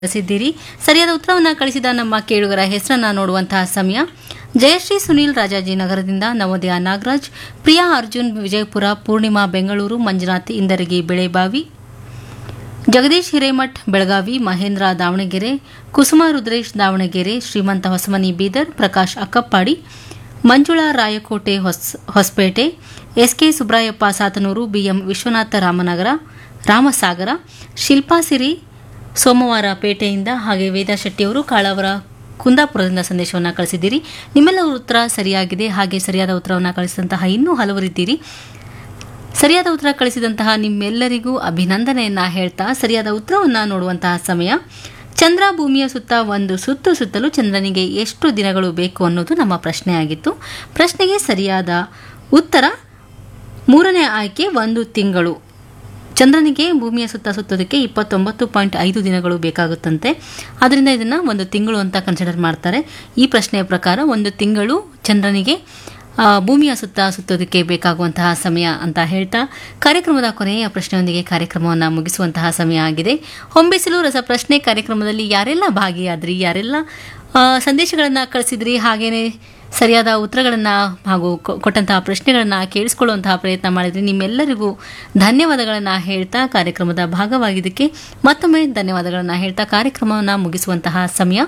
ಕಳಿಸಿದ್ದೀರಿ ಸರಿಯಾದ ಉತ್ತರವನ್ನು ಕಳಿಸಿದ ನಮ್ಮ ಕೇಳುಗರ ಹೆಸರನ್ನ ನೋಡುವಂತಹ ಸಮಯ ಜಯಶ್ರೀ ಸುನೀಲ್ ರಾಜಾಜಿನಗರದಿಂದ ನವೋದಯ ನಾಗರಾಜ್ ಪ್ರಿಯಾ ಅರ್ಜುನ್ ವಿಜಯಪುರ ಪೂರ್ಣಿಮಾ ಬೆಂಗಳೂರು ಮಂಜುನಾಥ್ ಇಂದರಗಿ ಬೆಳೆಬಾವಿ ಜಗದೀಶ್ ಹಿರೇಮಠ್ ಬೆಳಗಾವಿ ಮಹೇಂದ್ರ ದಾವಣಗೆರೆ ಕುಸುಮ ರುದ್ರೇಶ್ ದಾವಣಗೆರೆ ಶ್ರೀಮಂತ ಹೊಸಮನಿ ಬೀದರ್ ಪ್ರಕಾಶ್ ಅಕ್ಕಪ್ಪಾಡಿ ಮಂಜುಳಾ ರಾಯಕೋಟೆ ಹೊಸ್ ಹೊಸಪೇಟೆ ಎಸ್ಕೆ ಸುಬ್ರಾಯಪ್ಪ ಸಾತನೂರು ಬಿಎಂ ವಿಶ್ವನಾಥ ರಾಮನಗರ ರಾಮಸಾಗರ ಶಿಲ್ಪಾ ಸಿರಿ ಸೋಮವಾರ ಪೇಟೆಯಿಂದ ಹಾಗೆ ವೇದಾ ಶೆಟ್ಟಿಯವರು ಕಾಳವರ ಕುಂದಾಪುರದಿಂದ ಸಂದೇಶವನ್ನು ಕಳಿಸಿದ್ದೀರಿ ನಿಮ್ಮೆಲ್ಲರ ಉತ್ತರ ಸರಿಯಾಗಿದೆ ಹಾಗೆ ಸರಿಯಾದ ಉತ್ತರವನ್ನು ಕಳಿಸಿದಂತಹ ಇನ್ನೂ ಹಲವರಿದ್ದೀರಿ ಸರಿಯಾದ ಉತ್ತರ ಕಳಿಸಿದಂತಹ ನಿಮ್ಮೆಲ್ಲರಿಗೂ ಅಭಿನಂದನೆಯನ್ನ ಹೇಳ್ತಾ ಸರಿಯಾದ ಉತ್ತರವನ್ನು ನೋಡುವಂತಹ ಸಮಯ ಚಂದ್ರ ಭೂಮಿಯ ಸುತ್ತ ಒಂದು ಸುತ್ತು ಸುತ್ತಲು ಚಂದ್ರನಿಗೆ ಎಷ್ಟು ದಿನಗಳು ಬೇಕು ಅನ್ನೋದು ನಮ್ಮ ಪ್ರಶ್ನೆಯಾಗಿತ್ತು ಪ್ರಶ್ನೆಗೆ ಸರಿಯಾದ ಉತ್ತರ ಮೂರನೇ ಆಯ್ಕೆ ಒಂದು ತಿಂಗಳು ಚಂದ್ರನಿಗೆ ಭೂಮಿಯ ಸುತ್ತ ಸುತ್ತೋದಕ್ಕೆ ಇಪ್ಪತ್ತೊಂಬತ್ತು ಪಾಯಿಂಟ್ ಐದು ದಿನಗಳು ಬೇಕಾಗುತ್ತಂತೆ ಅದರಿಂದ ಇದನ್ನು ಒಂದು ತಿಂಗಳು ಅಂತ ಕನ್ಸಿಡರ್ ಮಾಡ್ತಾರೆ ಈ ಪ್ರಶ್ನೆಯ ಪ್ರಕಾರ ಒಂದು ತಿಂಗಳು ಚಂದ್ರನಿಗೆ ಆ, ಭೂಮಿಯ ಸುತ್ತ ಸುತ್ತೋದಕ್ಕೆ ಬೇಕಾಗುವಂತಹ ಸಮಯ ಅಂತ ಹೇಳ್ತಾ ಕಾರ್ಯಕ್ರಮದ ಕೊನೆಯ ಪ್ರಶ್ನೆಯೊಂದಿಗೆ ಕಾರ್ಯಕ್ರಮವನ್ನು ಮುಗಿಸುವಂತಹ ಸಮಯ ಆಗಿದೆ ಹೊಂಬಿಸಿಲು ರಸ ಪ್ರಶ್ನೆ ಕಾರ್ಯಕ್ರಮದಲ್ಲಿ ಯಾರೆಲ್ಲ ಭಾಗಿಯಾದ್ರಿ ಯಾರೆಲ್ಲ ಸಂದೇಶಗಳನ್ನು ಕಳಿಸಿದ್ರಿ ಹಾಗೇನೆ ಸರಿಯಾದ ಉತ್ತರಗಳನ್ನು ಹಾಗೂ ಕೊ- ಕೊಟ್ಟಂತಹ ಪ್ರಶ್ನೆಗಳನ್ನು ಕೇಳಿಸ್ಕೊಳ್ಳುವಂತಹ ಪ್ರಯತ್ನ ಮಾಡಿದ್ರಿ ನಿಮ್ಮೆಲ್ಲರಿಗೂ ಧನ್ಯವಾದಗಳನ್ನು ಹೇಳ್ತಾ ಕಾರ್ಯಕ್ರಮದ ಭಾಗವಾಗಿದ್ದಕ್ಕೆ ಮತ್ತೊಮ್ಮೆ ಧನ್ಯವಾದಗಳನ್ನು ಹೇಳ್ತಾ ಕಾರ್ಯಕ್ರಮವನ್ನು ಮುಗಿಸುವಂತಹ ಸಮಯ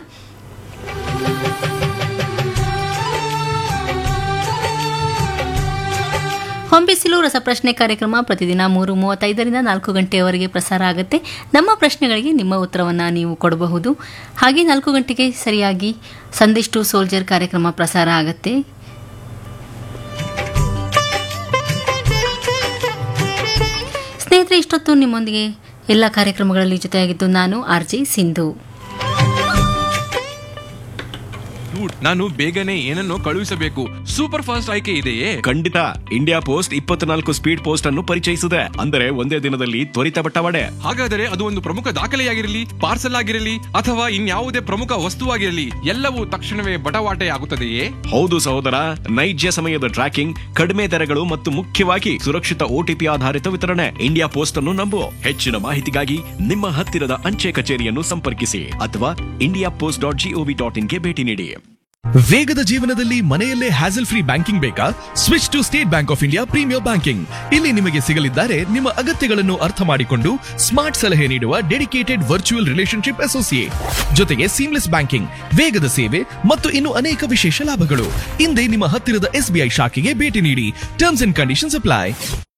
ಹೊಂಬಿಸಿಲು ರಸಪ್ರಶ್ನೆ ಕಾರ್ಯಕ್ರಮ ಪ್ರತಿದಿನ ಮೂರು ಮೂವತ್ತೈದರಿಂದ ನಾಲ್ಕು ಗಂಟೆಯವರೆಗೆ ಪ್ರಸಾರ ಆಗುತ್ತೆ ನಮ್ಮ ಪ್ರಶ್ನೆಗಳಿಗೆ ನಿಮ್ಮ ಉತ್ತರವನ್ನು ನೀವು ಕೊಡಬಹುದು ಹಾಗೆ ನಾಲ್ಕು ಗಂಟೆಗೆ ಸರಿಯಾಗಿ ಸಂದೇಶ್ ಟು ಸೋಲ್ಜರ್ ಕಾರ್ಯಕ್ರಮ ಪ್ರಸಾರ ಆಗುತ್ತೆ ಸ್ನೇಹಿತರೆ ಇಷ್ಟೊತ್ತು ನಿಮ್ಮೊಂದಿಗೆ ಎಲ್ಲ ಕಾರ್ಯಕ್ರಮಗಳಲ್ಲಿ ಜೊತೆಯಾಗಿದ್ದು ನಾನು ಆರ್ ಜೆ ಸಿಂಧು ಡೂಡ್, ನಾನು ಬೇಗನೆ ಏನನ್ನೋ ಕಳುಹಿಸಬೇಕು ಸೂಪರ್ ಫಾಸ್ಟ್ ಆಯ್ಕೆ ಇದೆಯೇ ಖಂಡಿತ ಇಂಡಿಯಾ ಪೋಸ್ಟ್ ಇಪ್ಪತ್ನಾಲ್ಕು ಸ್ಪೀಡ್ ಪೋಸ್ಟ್ ಅನ್ನು ಪರಿಚಯಿಸಿದೆ ಅಂದರೆ ಒಂದೇ ದಿನದಲ್ಲಿ ತ್ವರಿತ ಬಟ್ಟವಾಡೆ ಹಾಗಾದರೆ ಅದು ಒಂದು ಪ್ರಮುಖ ದಾಖಲೆಯಾಗಿರಲಿ ಪಾರ್ಸಲ್ ಆಗಿರಲಿ ಅಥವಾ ಇನ್ಯಾವುದೇ ಪ್ರಮುಖ ವಸ್ತುವಾಗಿರಲಿ ಎಲ್ಲವೂ ತಕ್ಷಣವೇ ಬಟವಾಟೆ ಆಗುತ್ತದೆಯೇ ಹೌದು ಸಹೋದರ ನೈಜ ಸಮಯದ ಟ್ರ್ಯಾಕಿಂಗ್ ಕಡಿಮೆ ದರಗಳು ಮತ್ತು ಮುಖ್ಯವಾಗಿ ಸುರಕ್ಷಿತ ಓಟಿಪಿ ಆಧಾರಿತ ವಿತರಣೆ ಇಂಡಿಯಾ ಪೋಸ್ಟ್ ಅನ್ನು ನಂಬು ಹೆಚ್ಚಿನ ಮಾಹಿತಿಗಾಗಿ ನಿಮ್ಮ ಹತ್ತಿರದ ಅಂಚೆ ಕಚೇರಿಯನ್ನು ಸಂಪರ್ಕಿಸಿ ಅಥವಾ India post dot G O V dot ಇನ್ಗೆ ಭೇಟಿ ನೀಡಿ ವೇಗದ ಜೀವನದಲ್ಲಿ ಮನೆಯಲ್ಲೇ ಹ್ಯಾಸಲ್ ಫ್ರೀ ಬ್ಯಾಂಕಿಂಗ್ ಬೇಕಾ switch to State Bank of India premier banking ಇಲ್ಲಿ ನಿಮಗೆ ಸಿಗಲಿದ್ದಾರೆ ನಿಮ್ಮ ಅಗತ್ಯಗಳನ್ನು ಅರ್ಥ ಮಾಡಿಕೊಂಡು ಸ್ಮಾರ್ಟ್ ಸಲಹೆ ನೀಡುವ ಡೆಡಿಕೇಟೆಡ್ ವರ್ಚುವಲ್ ರಿಲೇಶನ್ಶಿಪ್ ಅಸೋಸಿಯೇಟ್ ಜೊತೆಗೆ ಸೀಮ್ಲೆಸ್ ಬ್ಯಾಂಕಿಂಗ್ ವೇಗದ ಸೇವೆ ಮತ್ತು ಇನ್ನು ಅನೇಕ ವಿಶೇಷ ಲಾಭಗಳು ಹಿಂದೆ ನಿಮ್ಮ ಹತ್ತಿರದ ಎಸ್ಬಿಐ ಶಾಖೆಗೆ ಭೇಟಿ ನೀಡಿ ಟರ್ಮ್ಸ್ ಅಂಡ್ ಕಂಡೀಷನ್ಸ್ ಅಪ್ಲೈ